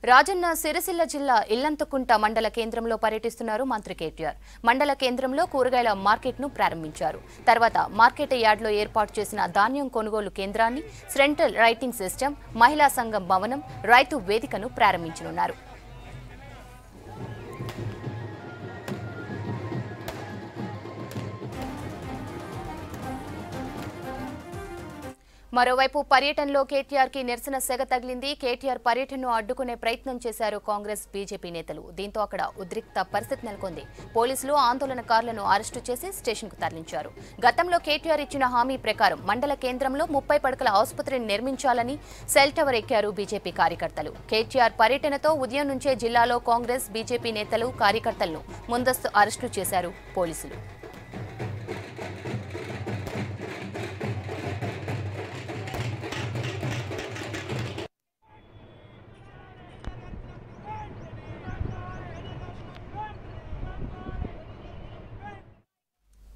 రాజన్న సిరిసిల్ల జిల్లా ఇల్లంతకుంట మండల కేంద్రంలో పర్యటిస్తున్నారు మంత్రి కేటీఆర్ మండల కేంద్రంలో కూరగాయల మార్కెట్ను ప్రారంభించారు తర్వాత మార్కెట్ యార్డ్లో ఏర్పాటు చేసిన ధాన్యం కొనుగోలు కేంద్రాన్ని సెంట్రల్ రైటింగ్ సిస్టమ్ మహిళా సంఘం భవనం రైతు వేదికను ప్రారంభించనున్నారు మరోవైపు పర్యటనలో కేటీఆర్ కి నిరసన సెగ తగిలింది కేటీఆర్ పర్యటనను అడ్డుకునే ప్రయత్నం చేశారు కాంగ్రెస్ బీజేపీ నేతలు దీంతో అక్కడ ఉద్రిక్త పరిస్థితి నెలకొంది పోలీసులు ఆందోళనకారులను అరెస్టు చేసి స్టేషన్కు తరలించారు గతంలో కేటీఆర్ ఇచ్చిన హామీ ప్రకారం మండల కేంద్రంలో ముప్పై పడకల ఆసుపత్రిని నిర్మించాలని సెల్ టవర్ ఎక్కారు బీజేపీ కార్యకర్తలు కేటీఆర్ పర్యటనతో ఉదయం నుంచే జిల్లాలో కాంగ్రెస్ బీజేపీ నేతలు కార్యకర్తలను ముందస్తు అరెస్టు చేశారు పోలీసులు